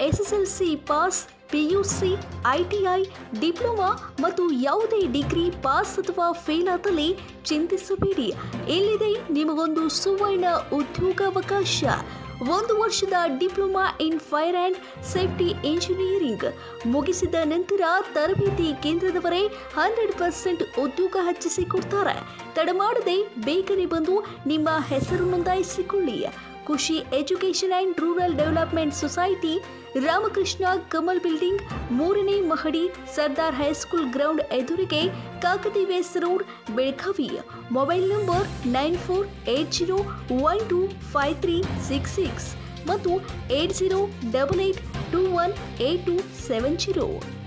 SSLC pass PUC ITI diploma ಮತ್ತು ಯಾವುದೇ degree pass ಅಥವಾ ಫೇಲ್ ಆದಲ್ಲಿ ಚಿಂತಿಸಬೇಡಿ ಇಲ್ಲಿದೆ ನಿಮಗೊಂದು ಸುವರ್ಣ ಉದ್ಯೋಗಾವಕಾಶ ಒಂದು ವರ್ಷದ diploma in fire and safety engineering ಮುಗಿಸಿದ ನಂತರ ತರಬೇತಿ ಕೇಂದ್ರದವರೇ ಹಂಡ್ರೆಡ್ ಪರ್ಸೆಂಟ್ ಉದ್ಯೋಗ ಹೆಚ್ಚಿಸಿಕೊಡ್ತಾರೆ ತಡಮಾಡದೆ ಬೇಗನೆ ಬಂದು ನಿಮ್ಮ ಹೆಸರು ನೋಂದಾಯಿಸಿಕೊಳ್ಳಿ Khushi education and rural development society Ramakrishna Kamal building ಮೂರನೇ ಮಹಡಿ ಸರ್ದಾರ್ ಹೈಸ್ಕೂಲ್ ಗ್ರೌಂಡ್ ಎದುರಿಗೆ Kakatives road Belagavi mobile number nine four eight zero one two five three six six ಮತ್ತು eight zero double eight two one eight two seven zero